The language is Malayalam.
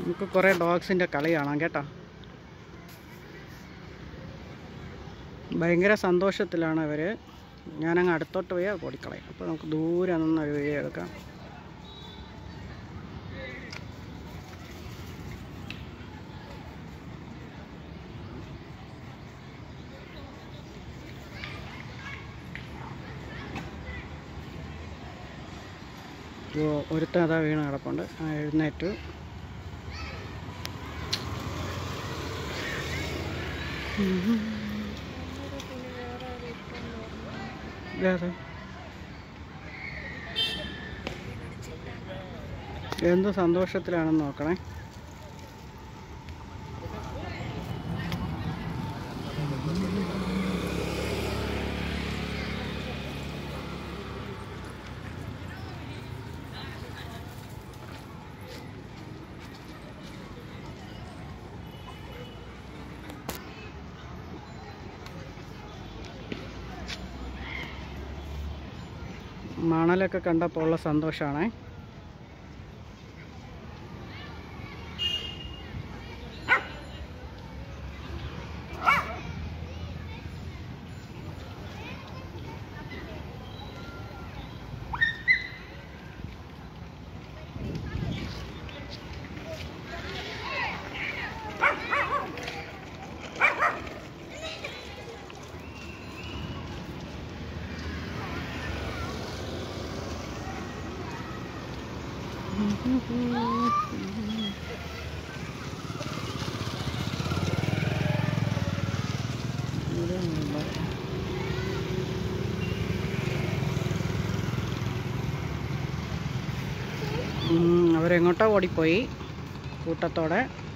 നമുക്ക് കുറേ ഡോഗ്സിൻ്റെ കളി കാണാം കേട്ടോ ഭയങ്കര സന്തോഷത്തിലാണ് അവർ ഞാനങ്ങ് അടുത്തോട്ട് പോയാൽ ഓടിക്കളയും അപ്പോൾ നമുക്ക് ദൂരെ നിന്നൊരു വീഡിയോ എടുക്കാം ഇപ്പോൾ ഒരുത്തൻ അതാ വീണ് കിടപ്പുണ്ട് ആ എഴുന്നേറ്റു ഏത് എന്ത് സന്തോഷത്തിലാണെന്ന് നോക്കണേ മണലൊക്കെ കണ്ടപ്പോൾ ഉള്ള സന്തോഷമാണേ ഉം, അവരെങ്ങോട്ടോ ഓടിപ്പോയി കൂട്ടത്തോടെ